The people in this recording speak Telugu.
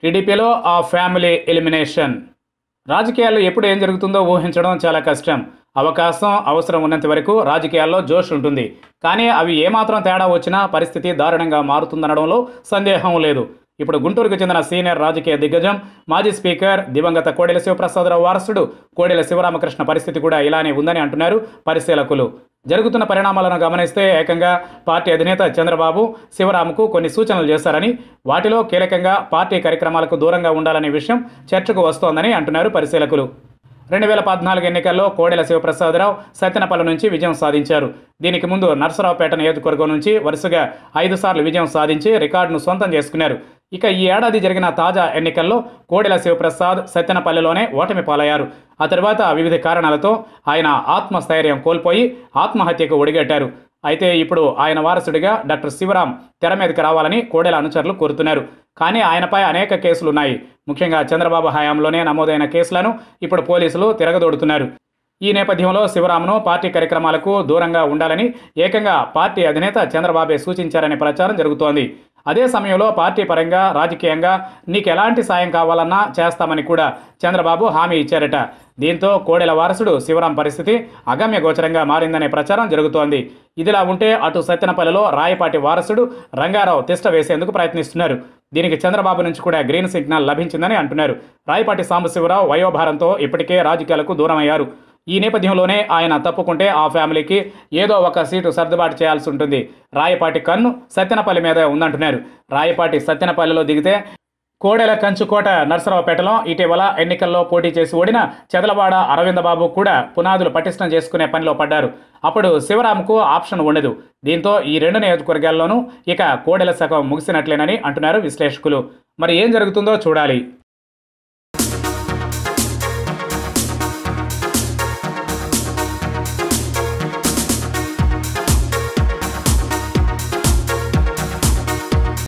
టీడీపీలో ఆ ఫ్యామిలీ ఎలిమినేషన్ రాజకీయాల్లో ఎప్పుడు ఏం జరుగుతుందో ఊహించడం చాలా కష్టం అవకాశం అవసరం ఉన్నంత వరకు రాజకీయాల్లో జోష్ ఉంటుంది కానీ అవి ఏమాత్రం తేడా వచ్చినా పరిస్థితి దారుణంగా మారుతుందనడంలో సందేహం లేదు ఇప్పుడు గుంటూరుకు చెందిన సీనియర్ రాజకీయ దిగ్గజం మాజీ స్పీకర్ దివంగత కోడెల శివప్రసాదరావు వారసుడు కోడెల శివరామకృష్ణ పరిస్థితి కూడా ఇలానే ఉందని అంటున్నారు పరిశీలకులు జరుగుతున్న పరిణామాలను గమనిస్తే ఏకంగా పార్టీ అధినేత చంద్రబాబు శివరాముకు కొన్ని సూచనలు చేశారని వాటిలో కీలకంగా పార్టీ కార్యక్రమాలకు దూరంగా ఉండాలనే విషయం చర్చకు వస్తోందని అంటున్నారు పరిశీలకులు రెండు వేల పద్నాలుగు ఎన్నికల్లో కోడెల శివప్రసాదరావు సత్యనపల్లి నుంచి విజయం సాధించారు దీనికి ముందు నర్సరావుపేట నియోజకవర్గం నుంచి వరుసగా ఐదు సార్లు విజయం సాధించి రికార్డును సొంతం చేసుకున్నారు ఇక ఈ ఏడాది జరిగిన తాజా ఎన్నికల్లో కోడెల శివప్రసాద్ సత్యనపల్లిలోనే ఓటమి పాలయ్యారు ఆ తర్వాత వివిధ కారణాలతో ఆయన ఆత్మస్థైర్యం కోల్పోయి ఆత్మహత్యకు ఒడిగట్టారు అయితే ఇప్పుడు ఆయన వారసుడిగా డాక్టర్ శివరాం తెర మీదకి రావాలని కోడెల అనుచరులు కోరుతున్నారు కానీ ఆయనపై అనేక కేసులున్నాయి ముఖ్యంగా చంద్రబాబు హయాంలోనే నమోదైన కేసులను ఇప్పుడు పోలీసులు తిరగదోడుతున్నారు ఈ నేపథ్యంలో శివరామును పార్టీ కార్యక్రమాలకు దూరంగా ఉండాలని ఏకంగా పార్టీ అధినేత చంద్రబాబే సూచించారనే ప్రచారం జరుగుతోంది అదే సమయంలో పార్టీ పరంగా రాజకీయంగా నీకు ఎలాంటి సాయం కావాలన్నా చేస్తామని కూడా చంద్రబాబు హామీ ఇచ్చారట దీంతో కోడెల వారసుడు శివరాం పరిస్థితి అగమ్య గోచరంగా మారిందనే ప్రచారం జరుగుతోంది ఇదిలా ఉంటే అటు సత్యనపల్లిలో రాయపాటి వారసుడు రంగారావు తిష్ట వేసేందుకు ప్రయత్నిస్తున్నారు దీనికి చంద్రబాబు నుంచి కూడా గ్రీన్ సిగ్నల్ లభించిందని అంటున్నారు రాయపాటి సాంబశివరావు వయోభారంతో ఇప్పటికే రాజకీయాలకు దూరమయ్యారు ఈ నేపథ్యంలోనే ఆయన తప్పుకుంటే ఆ ఫ్యామిలీకి ఏదో ఒక సీటు సర్దుబాటు చేయాల్సి ఉంటుంది రాయపాటి కన్ను సత్యనపల్లి మీద ఉందంటున్నారు రాయపాటి సత్యనపల్లిలో దిగితే కోడెల కంచుకోట నర్సరావుపేటలో ఇటీవల ఎన్నికల్లో పోటీ చేసి ఓడిన చెదలవాడ అరవిందబాబు కూడా పునాదులు పటిష్టం చేసుకునే పనిలో పడ్డారు అప్పుడు శివరాంకు ఆప్షన్ ఉండదు దీంతో ఈ రెండు నియోజకవర్గాల్లోనూ ఇక కోడెల శకం ముగిసినట్లేనని అంటున్నారు విశ్లేషకులు మరి ఏం జరుగుతుందో చూడాలి